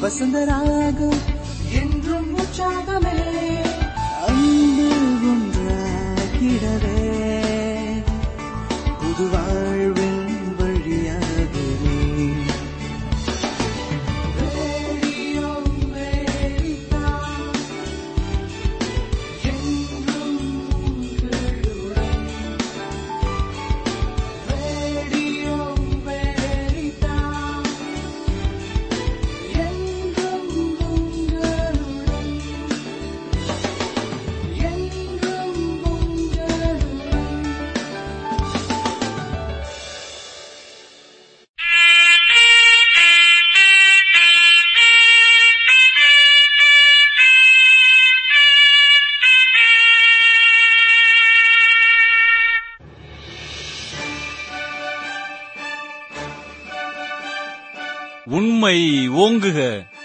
வசந்தராகம் என்றும் உற்சாகமே அன்பு ஒன்றாகிடவே புது வாழ்வின் வழியாகவே ரேடியோ அமெரிக்கா, என்றும் உங்களுடன். ரேடியோ அமெரிக்கா, என்றும் உங்களுடன். என்றும் உங்களுடன். உண்மை ஓங்குக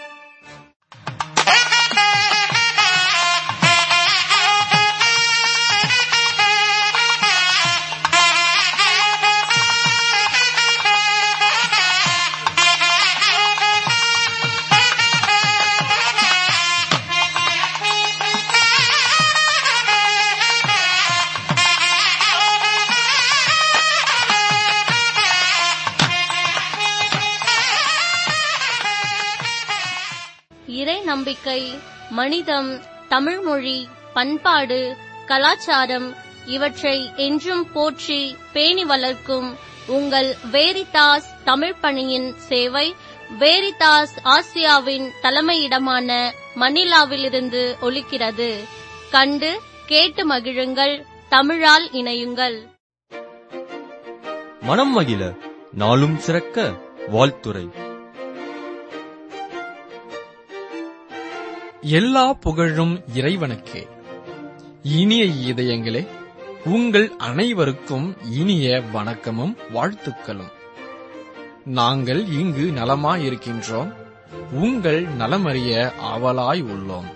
இறை நம்பிக்கை மனிதம் தமிழ்மொழி பண்பாடு கலாச்சாரம் இவற்றை என்றும் போற்றி பேணி வளர்க்கும் உங்கள் வேரிதாஸ் தமிழ் பணியின் சேவை வேரிதாஸ் ஆசியாவின் தலைமையிடமான மணிலாவிலிருந்து ஒலிக்கிறது கண்டு கேட்டு மகிழுங்கள் தமிழால் இணையுங்கள் மனம் மகிழ நாளும் சிறக்க வாழ்த்துரை எல்லா புகழும் இறைவனுக்கே இனிய இதயங்களே உங்கள் அனைவருக்கும் இனிய வணக்கமும் வாழ்த்துக்களும் நாங்கள் இங்கு நலமாயிருக்கின்றோம் உங்கள் நலமறிய ஆவலாய் உள்ளோம்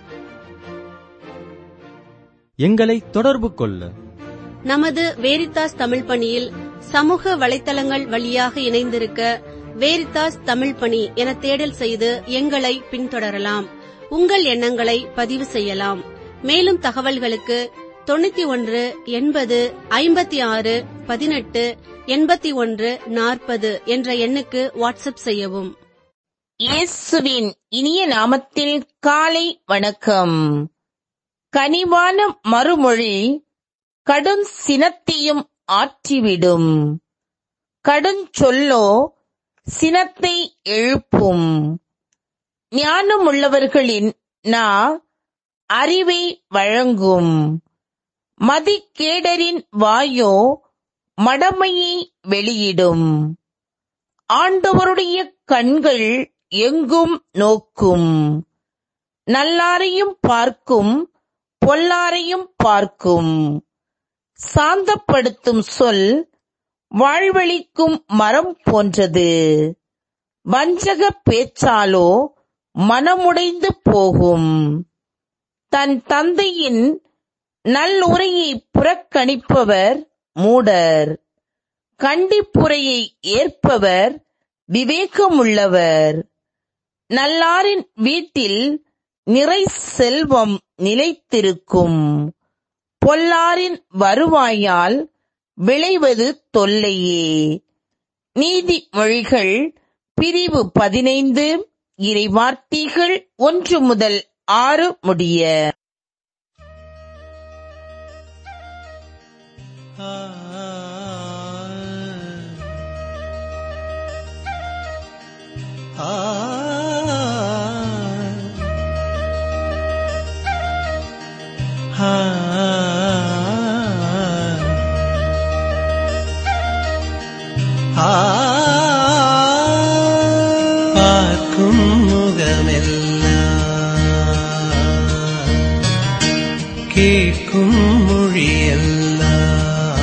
எங்களை தொடர்பு கொள்ள நமது வேரித்தாஸ் தமிழ் பணியில் சமூக வலைத்தளங்கள் வழியாக இணைந்திருக்க வேரித்தாஸ் தமிழ் பணி என தேடல் செய்து எங்களை பின்தொடரலாம் உங்கள் எண்ணங்களை பதிவு செய்யலாம் மேலும் தகவல்களுக்கு தொண்ணூத்தி ஒன்று எண்பது ஐம்பத்தி ஆறு பதினெட்டு எண்பத்தி ஒன்று நாற்பது என்ற எண்ணுக்கு வாட்ஸ்அப் செய்யவும் இயேசுவின் இனிய நாமத்தில் காலை வணக்கம் கனிவான மறுமொழி கடும் சினத்தையும் ஆற்றிவிடும் கடுஞ்சொல்லோ சினத்தை எழுப்பும் ஞானமுள்ளவர்களின் நா அறிவை வழங்கும் மதிக்கேடரின் வாயோ மடமையை வெளியிடும் ஆண்டவருடைய கண்கள் எங்கும் நோக்கும் நல்லாரையும் பார்க்கும் பொல்லாரையும் பார்க்கும் சாந்தப்படுத்தும் சொல் வாழ்வளிக்கும் மரம் போன்றது வஞ்சக பேச்சாலோ மனமுடைந்து போகும் தன் தந்தையின் நல்லுரையை புறக்கணிப்பவர் மூடர் கண்டிப்புரையை ஏற்பவர் விவேகமுள்ளவர் நல்லாரின் வீட்டில் நிறை செல்வம் நிலைத்திருக்கும் பொல்லாரின் வருவாயால் விளைவது தொல்லையே நீதிமொழிகள் பிரிவு பதினைந்து இறைவார்த்தைகள் ஒன்று முதல் ஆறு முடிய பார்க்கும் முகமெல்லாம் கேட்கும் மொழியெல்லாம்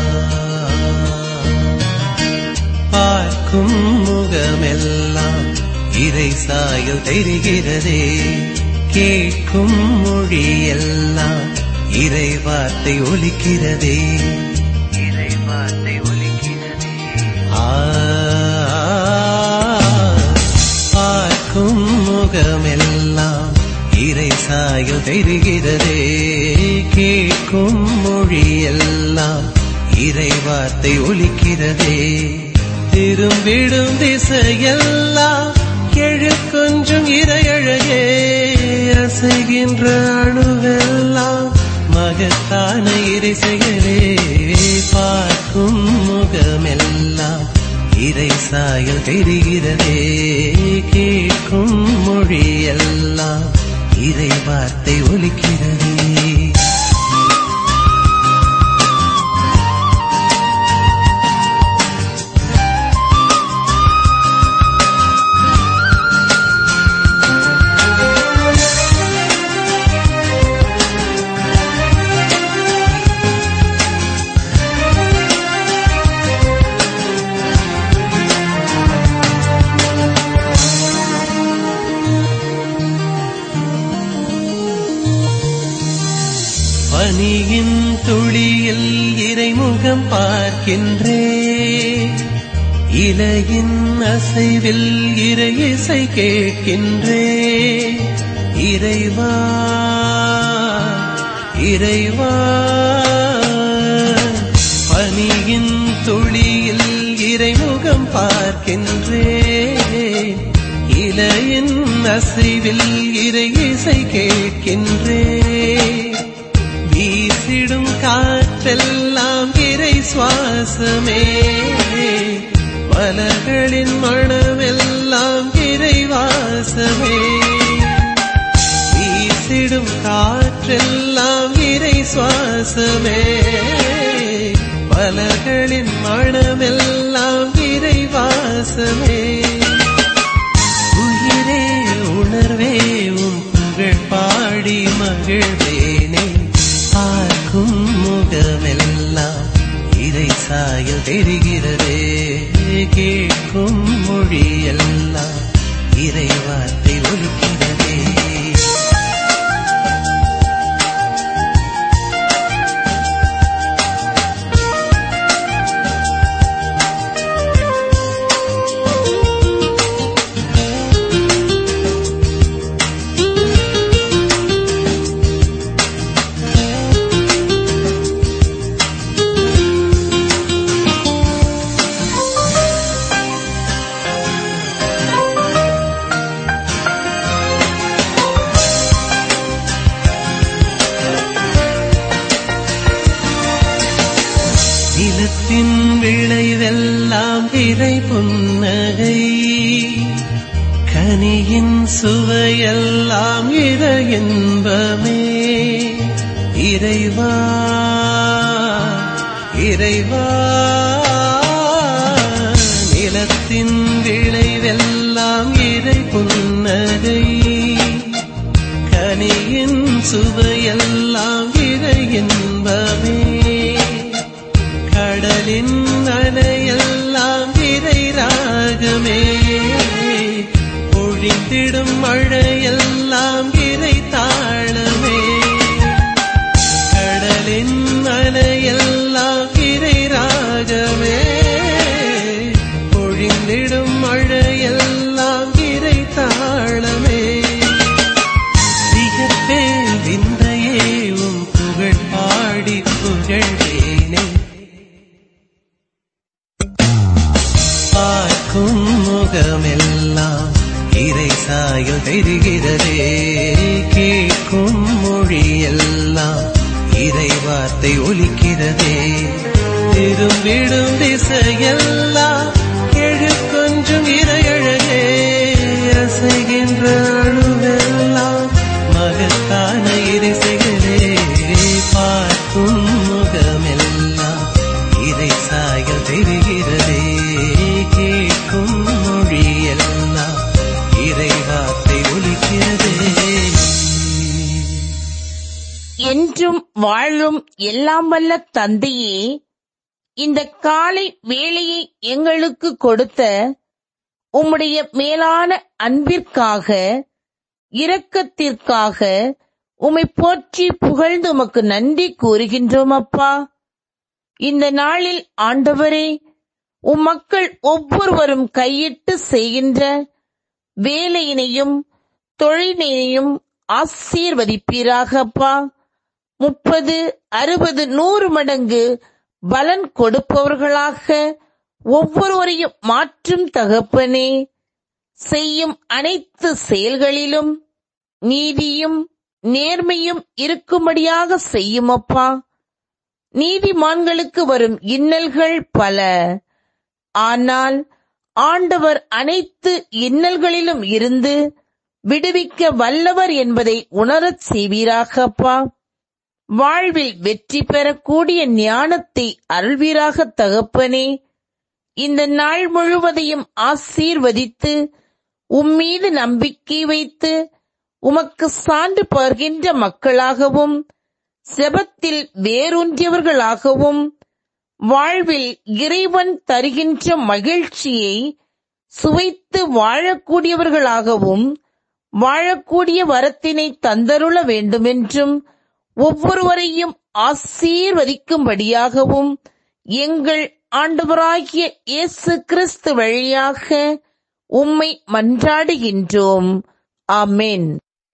பார்க்கும் முகமெல்லாம் இறை சாயல் தெரிகிறதே கேட்கும் மொழியெல்லாம் இறை வார்த்தை ஒலிக்கிறதே இறை வார்த்தை ஒலிக்கிறதே ஆ பார்க்கும் முகமெல்லாம் இறை சாயல் தெரிகிறதே கேட்கும் மொழியெல்லாம் இறை வார்த்தை ஒலிக்கிறதே திரும்பிடும் திசையெல்லாம் எழு கொஞ்சம் இறையழகே அசைகின்ற அணுவெல்லாம் மகத்தான இறை செயலே பார்க்கும் முகமெல்லாம் இறை சாயல் தெரிகிறதே கேட்கும் மொழியெல்லாம் இறை வார்த்தை ஒலிக்கிறதே பனியின் துளியில் இறைமுகம் பார்க்கின்றே இலையின் அசைவில் இறை இசை கேட்கின்றே இறைவா இறைவா பனியின் துளியில் இறைமுகம் பார்க்கின்றே இலையின் அசைவில் இறை இசை கேட்கின்றே வீசிடும் காற்றெல்லாம் இறை சுவாசமே மலர்களின் மனமெல்லாம் இறை வாசமே வீசிடும் காற்றெல்லாம் இறை சுவாசமே மலர்களின் மனமெல்லாம் இறை வாசமே உயிரே உணர்வே உன் புகழ் பாடி மகிழ்வேனே பார்க்கும் முகமெல்லாம் இறை சாயல் தெரிகிறதே கேட்கும் மொழியெல்லாம் இறை வார்த்தை ஒலிக்கிறதே நிலத்தின் விளைவெல்லாம் இறை புன்னகை கனியின் சுவையெல்லாம் இற இன்பமே இறைவா இறைவா நிலத்தின் விளைவெல்லாம் இறை புன்னகை கனியின் சுவையெல்லாம் இறை இன்பமே கடலின் அலையெல்லாம் இறை ராகமே பொழிந்திடும் மழையெல்லாம் இறை தாளமே கடலின் அலையெல்லாம் இறை ராகமே பொழிந்திடும் மழையெல்லாம் இறை தாளமே வியப்பே விந்தையே உன் புகழ் பாடி புகழ்வேனே பார்க்கும் முகமெல்லாம் இறை சாயல் தெரிகிறதே கேட்கும் மொழியெல்லாம் இறை வார்த்தை ஒலிக்கிறதே திரும்பிடும் திசையெல்லாம் எழு கொஞ்சம் இறையழகே அசைகின்ற அணுவெல்லாம் மகத்தான இறைசைகளே பார்க்கும் முகமெல்லாம் இறை சாயல் தெரிகிறதே கேட்கும் மொழியெல்லாம் இறை வார்த்தை ஒலிக்கிறதே என்றும் வாழும் எல்லாம் வல்ல தந்தையே இந்த காலை வேளையை எங்களுக்கு கொடுத்த உம்முடைய மேலான அன்பிற்காக இரக்கத்திற்காக உம்மை போற்றி புகழ்ந்து உமக்கு நன்றி கூறுகின்றோம் அப்பா இந்த நாளில் ஆண்டவரே உம் மக்கள் ஒவ்வொருவரும் கையிட்டு செய்கின்ற வேலையினையும் தொழிலினையும் ஆசீர்வதிப்பீராக அப்பா முப்பது அறுபது நூறு மடங்கு பலன் கொடுப்பவர்களாக ஒவ்வொருவரையும் மாற்றும் தகப்பனே செய்யும் அனைத்து செயல்களிலும் நீதியும் நேர்மையும் இருக்கும்படியாக செய்யும் அப்பா நீதிமான்களுக்கு வரும் இன்னல்கள் பல ஆனால் ஆண்டவர் அனைத்து இன்னல்களிலும் இருந்து விடுவிக்க வல்லவர் என்பதை உணரச் செய்வீராக அப்பா வாழ்வில் வெற்றி பெறக்கூடிய ஞானத்தை அருள்வீராக தகப்பனே இந்த நாள் முழுவதையும் ஆசீர்வதித்து உம்மீது நம்பிக்கை வைத்து உமக்கு சான்று பகிர்கின்ற மக்களாகவும் செபத்தில் வேரூன்றியவர்களாகவும் வாழ்வில் இறைவன் தருகின்ற மகிழ்ச்சியை சுவைத்து வாழக்கூடியவர்களாகவும் வாழக்கூடிய வரத்தினை தந்தருள வேண்டுமென்றும் ஒவ்வொருவரையும் ஆசீர்வதிக்கும்படியாகவும் எங்கள் ஆண்டவராகிய இயேசு கிறிஸ்து வழியாக உம்மை மன்றாடுகின்றோம் ஆமென்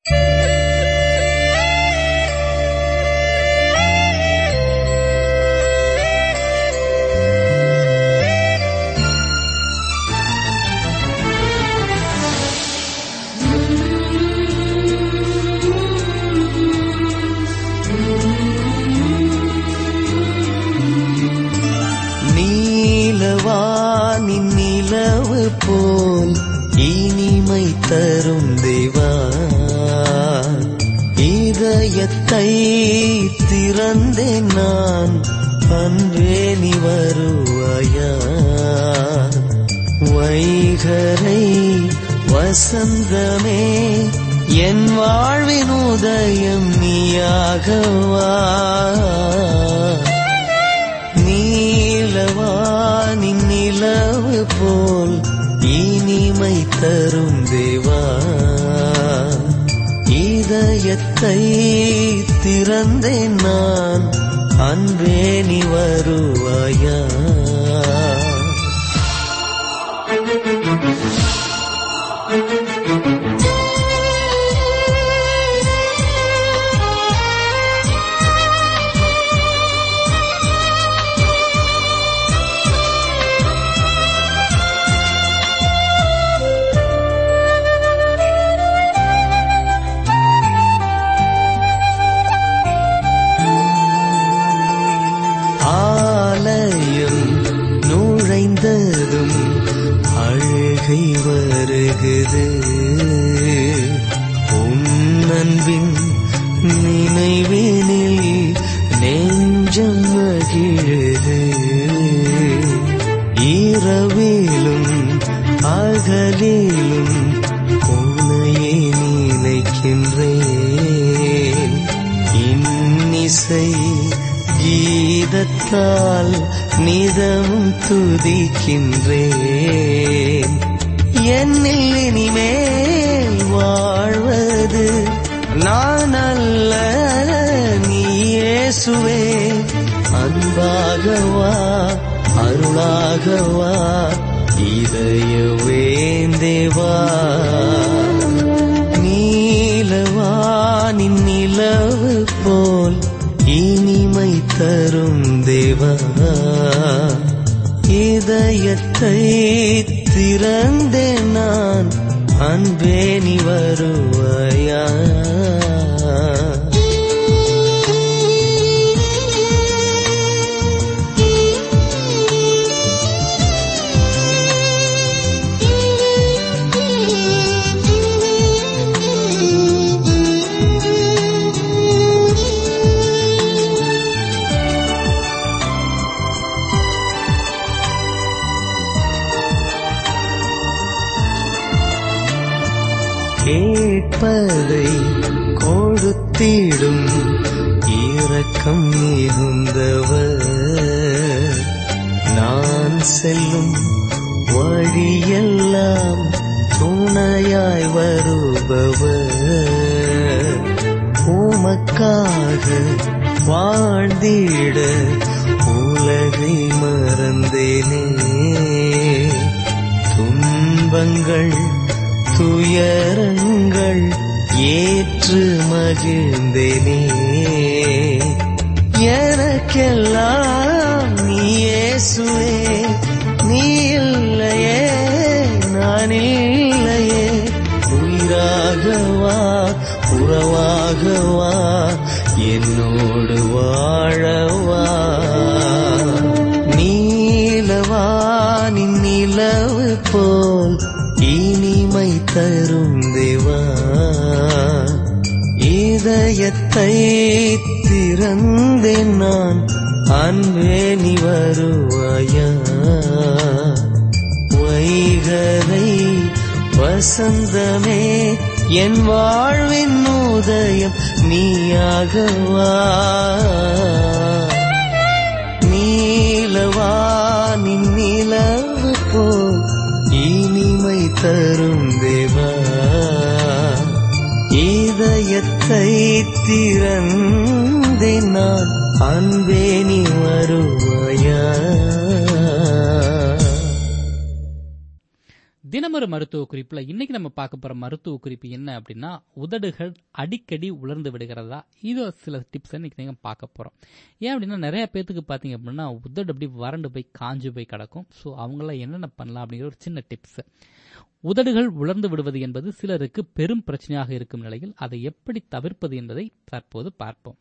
நீலவானின் நிலவு போல் இனிமை தரும் தேவா இதயத்தை திறந்தேன் நான் அன்றே நீ வருவாயா வைகரை வசந்தமே என் வாழ்வின் உதயம் நீயாகவா நீலவானின் நிலவு போல் இனிமை தரும் தேவா இதயத்தை திறந்தேன் நான் அன்பே நீ வருவாயா ஆலயம் நுழைந்ததும் அழுகை வருகுது உன்னன்பின் நினைவினில் நெஞ்சம் மகிழுது இரவிலும் அகலிலும் உன்னையே நினைக்கின்றேன் இன்னிசை கீதத்தால் நிதமும் துதிக்கின்றேன் என்னில் இனிமேல் வாழ்வது நான் அல்ல நீ இயேசுவே அன்பாகவா அருளாகவா இதய வேந்தேவா நீலவானின் நிலவு போல் இனிமை தரும் தேவா இதயத்தை திறந்தே நான் அன்பே நீ வருவாயா கேட்பதை கொடுத்திடும் இரக்கம் மிகுந்தவர் நான் செல்லும் வழியெல்லாம் துணையாய் வருபவர் உமக்காக வாழ்ந்திட உலகை மறந்தேனே துன்பங்கள் துயரங்கள் ஏற்று மகிழ்ந்தேனே எனக்கெல்லாம் நீ இயேசுவே நீ இல்லையே நான் இல்லையே உயிராகவா உறவாகவா என்னோடு வாழவா நீலவானின் நிலவு போல் இனிமை தரும் தேவா இதயத்தை திறந்தேன் நான் அன்பே நீ வருவாயா வைகரை வசந்தமே என் வாழ்வின் உதயம் நீயாகவா நீலவானின் நிலவு போல் இனிமை தரும் தேவா இதயத்தை திறந்தே நான் அன்பே நீ வருவாயா தினமொரு மருத்துவ குறிப்புல இன்னைக்கு நம்ம பார்க்க போற மருத்துவ குறிப்பு என்ன அப்படின்னா உதடுகள் அடிக்கடி உலர்ந்து விடுகிறதா இது சில டிப்ஸ் இன்னைக்கு நீங்க பார்க்க போறோம் ஏன் அப்படின்னா நிறைய பேத்துக்கு பாத்தீங்க அப்படின்னா உதடு அப்படி வறண்டு போய் காஞ்சு போய் கிடக்கும் ஸோ அவங்களாம் என்னென்ன பண்ணலாம் அப்படிங்கிற ஒரு சின்ன டிப்ஸ் உதடுகள் உலர்ந்து விடுவது என்பது சிலருக்கு பெரும் பிரச்சனையாக இருக்கும் நிலையில் அதை எப்படி தவிர்ப்பது என்பதை தற்போது பார்ப்போம்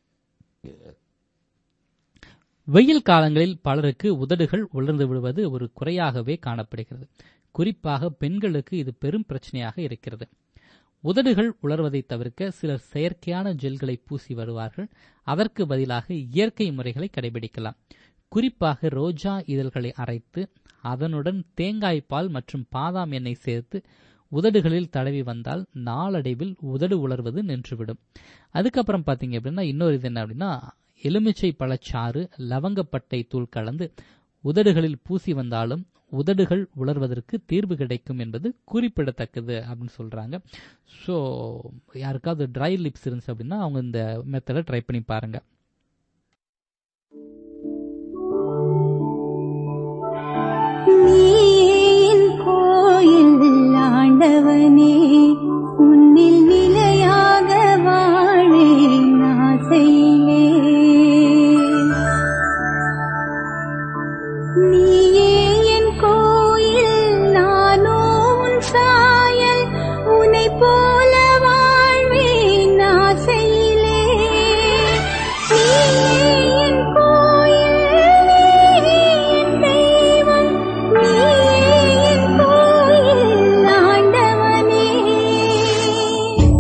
வெயில் காலங்களில் பலருக்கு உதடுகள் உலர்ந்து விடுவது ஒரு குறையாகவே காணப்படுகிறது குறிப்பாக பெண்களுக்கு இது பெரும் பிரச்சனையாக இருக்கிறது உதடுகள் உலர்வதை தவிர்க்க சிலர் செயற்கையான ஜெல்களை பூசி வருவார்கள் அதற்கு பதிலாக இயற்கை முறைகளை கடைபிடிக்கலாம் குறிப்பாக ரோஜா இதழ்களை அரைத்து அதனுடன் தேங்காய் பால் மற்றும் பாதாம் எண்ணெய் சேர்த்து உதடுகளில் தடவி வந்தால் நாளடைவில் உதடு உலர்வது நின்றுவிடும் அதுக்கப்புறம் பார்த்தீங்க அப்படின்னா இன்னொரு இது என்ன அப்படின்னா எலுமிச்சை பழச்சாறு லவங்கப்பட்டை தூள் கலந்து உதடுகளில் பூசி வந்தாலும் உதடுகள் உலர்வதற்கு தீர்வு கிடைக்கும் என்பது குறிப்பிடத்தக்கது அப்படின்னு சொல்றாங்க ஸோ யாருக்காவது ட்ரை லிப்ஸ் இருந்துச்சு அப்படின்னா அவங்க இந்த மெத்தடை ட்ரை பண்ணி பாருங்க நீயின் கோயில் ஆண்டவனே உன்னில் நிலையாக வாழேன் ஆசையிலே நீயே என் கோயில் நானோ உன் சாயல் உன்னை போல வாழ்வேன் ஆசையிலே நீயே என் கோயில் நீயே என் தெய்வம் நீயே என் கோயில் ஆண்டவனே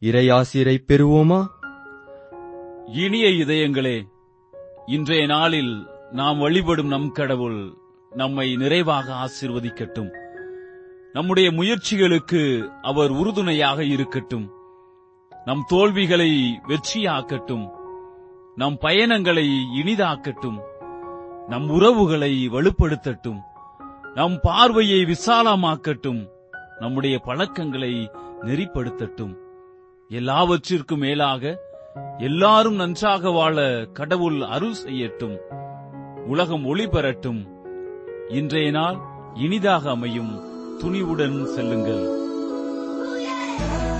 இறையாசிரை பெறுவோமா இனிய இதயங்களே இன்றைய நாளில் நாம் வழிபடும் நம் கடவுள் நம்மை நிறைவாக ஆசீர்வதிக்கட்டும் நம்முடைய முயற்சிகளுக்கு அவர் உறுதுணையாக இருக்கட்டும் நம் தோல்விகளை வெற்றியாக்கட்டும் நம் பயணங்களை இனிதாக்கட்டும் நம் உறவுகளை வலுப்படுத்தட்டும் நம் பார்வையை விசாலமாக்கட்டும் நம்முடைய பழக்கங்களை நெறிப்படுத்தட்டும் எல்லாவற்றிற்கும் மேலாக எல்லாரும் நன்றாக வாழ கடவுள் அருள் செய்யட்டும் உலகம் ஒளி பெறட்டும் இன்றைய நாள் இனிதாக அமையும் துணிவுடன் செல்லுங்கள்